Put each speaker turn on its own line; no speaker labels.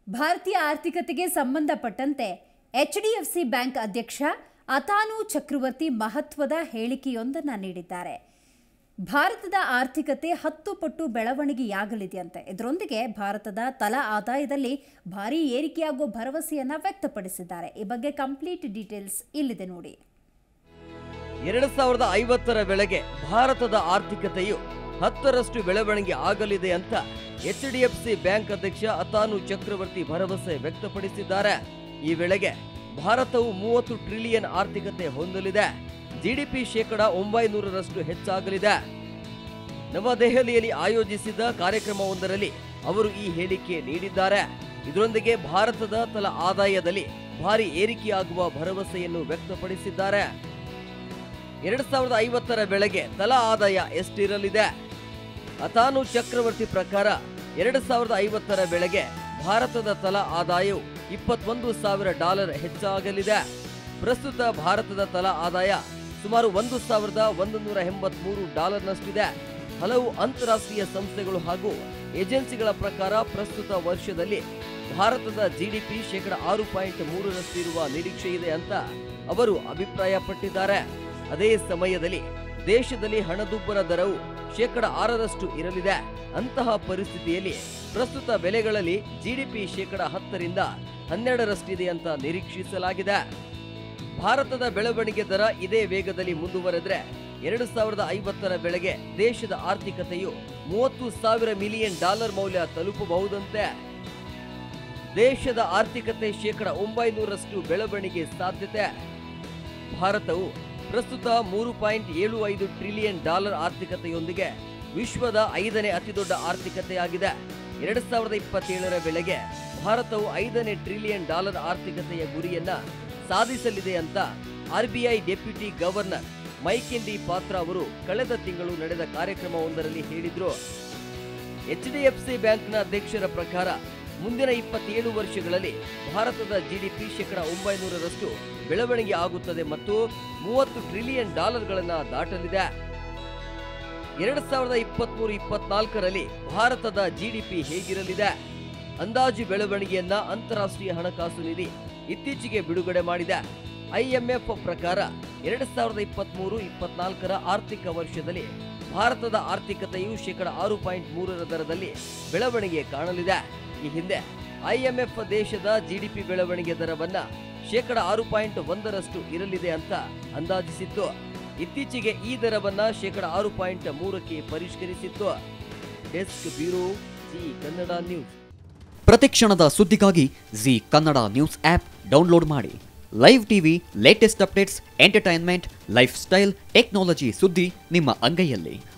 ಭಾರತೀಯ ಆರ್ಥಿಕತೆಗೆ ಸಂಬಂಧಪಟ್ಟಂತೆ H D F C bank ಅಧ್ಯಕ್ಷ ಅತಾನು ಚಕ್ರವರ್ತಿ ಮಹತ್ವದ ಹೇಳಿಕೆಯೊಂದನ್ನು ನೀಡಿದ್ದಾರೆ ಭಾರತದ ಆರ್ಥಿಕತೆ ಹತ್ತು ಪಟ್ಟು ಬೆಳವಣಿಗೆಯಾಗಲಿದೆಯಂತೆ ಇದರೊಂದಿಗೆ ಭಾರತದ ತಲಾ ಆದಾಯದಲ್ಲಿ ಭಾರೀ ಏರಿಕೆಯಾಗುವ ಭರವಸೆಯನ್ನ ವ್ಯಕ್ತಪಡಿಸಿದ್ದಾರೆ ಈ ಬಗ್ಗೆ ಕಂಪ್ಲೀಟ್ ಡೀಟೇಲ್ಸ್ ಇಲ್ಲಿದೆ ನೋಡಿ
ಎರಡು ಸಾವಿರದ ಐವತ್ತರ ವೇಳೆಗೆ ಭಾರತದ ಆರ್ಥಿಕತೆಯು ಹತ್ತರಷ್ಟು ಬೆಳವಣಿಗೆ ಆಗಲಿದೆ ಅಂತ H D F C bank ಅಧ್ಯಕ್ಷ ಅತಾನು ಚಕ್ರವರ್ತಿ ಭರವಸೆ ವ್ಯಕ್ತಪಡಿಸಿದ್ದಾರೆ ಈ ವೇಳೆಗೆ ಭಾರತವು ಮೂವತ್ತು ಟ್ರಿಲಿಯನ್ ಆರ್ಥಿಕತೆ ಹೊಂದಲಿದೆ ಜಿಡಿಪಿ ಶೇಕಡ ಒಂಬೈನೂರರಷ್ಟು ಹೆಚ್ಚಾಗಲಿದೆ ನವದೆಹಲಿಯಲ್ಲಿ ಆಯೋಜಿಸಿದ ಕಾರ್ಯಕ್ರಮವೊಂದರಲ್ಲಿ ಅವರು ಈ ಹೇಳಿಕೆ ನೀಡಿದ್ದಾರೆ ಇದರೊಂದಿಗೆ ಭಾರತದ ತಲಾ ಆದಾಯದಲ್ಲಿ ಭಾರಿ ಏರಿಕೆಯಾಗುವ ಭರವಸೆಯನ್ನು ವ್ಯಕ್ತಪಡಿಸಿದ್ದಾರೆ ಎರಡ್ ಸಾವಿರದ ಐವತ್ತರ ವೇಳೆಗೆ ತಲಾ ಆದಾಯ ಎಷ್ಟಿರಲಿದೆ ಅತಾನು ಚಕ್ರವರ್ತಿ ಪ್ರಕಾರ ಎರಡ್ ಸಾವಿರದ ಐವತ್ತರ ವೇಳೆಗೆ ಭಾರತದ ತಲಾ ಆದಾಯವು ಇಪ್ಪತ್ತೊಂದು ಸಾವಿರ ಡಾಲರ್ ಹೆಚ್ಚಾಗಲಿದೆ ಪ್ರಸ್ತುತ ಭಾರತದ ತಲಾ ಆದಾಯ ಸುಮಾರು ಒಂದು ಸಾವಿರದ ಒಂದು ನೂರ ಎಂಬತ್ಮೂರು ಡಾಲರ್ನಷ್ಟಿದೆ ಹಲವು ಅಂತಾರಾಷ್ಟ್ರೀಯ ಸಂಸ್ಥೆಗಳು ಹಾಗೂ ಏಜೆನ್ಸಿಗಳ ಪ್ರಕಾರ ಪ್ರಸ್ತುತ ವರ್ಷದಲ್ಲಿ ಭಾರತದ ಜಿಡಿಪಿ ಶೇಕಡ ಆರು ಪಾಯಿಂಟ್ ಮೂರರಷ್ಟಿರುವ ನಿರೀಕ್ಷೆ ಇದೆ ಅಂತ ಅವರು ಅಭಿಪ್ರಾಯಪಟ್ಟಿದ್ದಾರೆ ಅದೇ ಸಮಯದಲ್ಲಿ ದೇಶದಲ್ಲಿ ಹಣದುಬ್ಬರ ದರವು ಶೇಕಡ ಆರರಷ್ಟು ಇರಲಿದೆ ಅಂತಹ ಪರಿಸ್ಥಿತಿಯಲ್ಲಿ ಪ್ರಸ್ತುತ ಬೆಲೆಗಳಲ್ಲಿ ಜಿಡಿಪಿ ಶೇಕಡ ಹತ್ತರಿಂದ ಹನ್ನೆರಡರಷ್ಟಿದೆ ಅಂತ ನಿರೀಕ್ಷಿಸಲಾಗಿದೆ ಭಾರತದ ಬೆಳವಣಿಗೆ ದರ ಇದೇ ವೇಗದಲ್ಲಿ ಮುಂದುವರೆದ್ರೆ ಎರಡು ಸಾವಿರದ ಐವತ್ತರ ವೇಳೆಗೆ ದೇಶದ ಆರ್ಥಿಕತೆಯು ಮೂವತ್ತು ಸಾವಿರ ಮಿಲಿಯನ್ ಡಾಲರ್ ಮೌಲ್ಯ ತಲುಪಬಹುದಂತೆ ದೇಶದ ಆರ್ಥಿಕತೆ ಶೇಕಡ ಒಂಬೈನೂರಷ್ಟು ಬೆಳವಣಿಗೆ ಸಾಧ್ಯತೆ ಭಾರತವು ಪ್ರಸ್ತುತ ಮೂರು ಪಾಯಿಂಟ್ ಏಳು ಐದು ಟ್ರಿಲಿಯನ್ ಡಾಲರ್ ಆರ್ಥಿಕತೆಯೊಂದಿಗೆ ವಿಶ್ವದ ಐದನೇ ಅತಿದೊಡ್ಡ ಆರ್ಥಿಕತೆಯಾಗಿದೆ ಎರಡು ಸಾವಿರದ ಇಪ್ಪತ್ತೇಳರ ವೇಳೆಗೆ ಭಾರತವು ಐದನೇ ಟ್ರಿಲಿಯನ್ ಡಾಲರ್ ಆರ್ಥಿಕತೆಯ ಗುರಿಯನ್ನ ಸಾಧಿಸಲಿದೆ ಅಂತ ಆರ್ಬಿಐ ಡೆಪ್ಯೂಟಿ ಗವರ್ನರ್ ಮೈಕೆಂಡಿ ಪಾತ್ರ ಅವರು ಕಳೆದ ತಿಂಗಳು ನಡೆದ ಕಾರ್ಯಕ್ರಮವೊಂದರಲ್ಲಿ ಹೇಳಿದ್ರು ಎಚ್ಡಿಎಫ್ಸಿ ಬ್ಯಾಂಕ್ನ ಅಧ್ಯಕ್ಷರ ಪ್ರಕಾರ ಮುಂದಿನ ಇಪ್ಪತ್ತೇಳು ವರ್ಷಗಳಲ್ಲಿ ಭಾರತದ ಜಿಡಿಪಿ ಶೇಕಡ ಒಂಬೈನೂರರಷ್ಟು ಬೆಳವಣಿಗೆ ಆಗುತ್ತದೆ ಮತ್ತು ಮೂವತ್ತು ಟ್ರಿಲಿಯನ್ ಡಾಲರ್ಗಳನ್ನ ದಾಟಲಿದೆ ಎರಡ್ ಸಾವಿರದ ಇಪ್ಪತ್ಮೂರು ಇಪ್ಪತ್ನಾಲ್ಕರಲ್ಲಿ ಭಾರತದ ಜಿಡಿಪಿ ಹೇಗಿರಲಿದೆ ಅಂದಾಜು ಬೆಳವಣಿಗೆಯನ್ನ ಅಂತಾರಾಷ್ಟ್ರೀಯ ಹಣಕಾಸು ನಿಧಿ ಇತ್ತೀಚೆಗೆ ಬಿಡುಗಡೆ ಮಾಡಿದೆ ಐಎಂಎಫ್ ಪ್ರಕಾರ ಎರಡ್ ಸಾವಿರದ ಇಪ್ಪತ್ಮೂರು ಇಪ್ಪತ್ನಾಲ್ಕರ ಆರ್ಥಿಕ ವರ್ಷದಲ್ಲಿ ಭಾರತದ ಆರ್ಥಿಕತೆಯು ಶೇಕಡ ಆರು ಪಾಯಿಂಟ್ ಮೂರರ ದರದಲ್ಲಿ ಬೆಳವಣಿಗೆ ಕಾಣಲಿದೆ ಈ ಹಿಂದೆ ಐಎಂಎಫ್ ದೇಶದ ಜಿಡಿಪಿ ಬೆಳವಣಿಗೆ ದರವನ್ನ ಶೇಕಡ ಆರು ಪಾಯಿಂಟ್ ಒಂದರಷ್ಟು ಇರಲಿದೆ ಅಂತ ಅಂದಾಜಿಸಿತ್ತು ಇತ್ತೀಚೆಗೆ ಈ ದರವನ್ನ ಶೇಕಡ ಆರು ಪಾಯಿಂಟ್ ಮೂರಕ್ಕೆ ಪರಿಷ್ಕರಿಸಿತ್ತು desk bureau Zee Kannada news
ಪ್ರತಿಕ್ಷಣದ ಸುದ್ದಿಗಾಗಿ Zee Kannada news app download ಮಾಡಿ live TV latest updates entertainment lifestyle technology ಸುದ್ದಿ ನಿಮ್ಮ ಅಂಗೈಯಲ್ಲಿ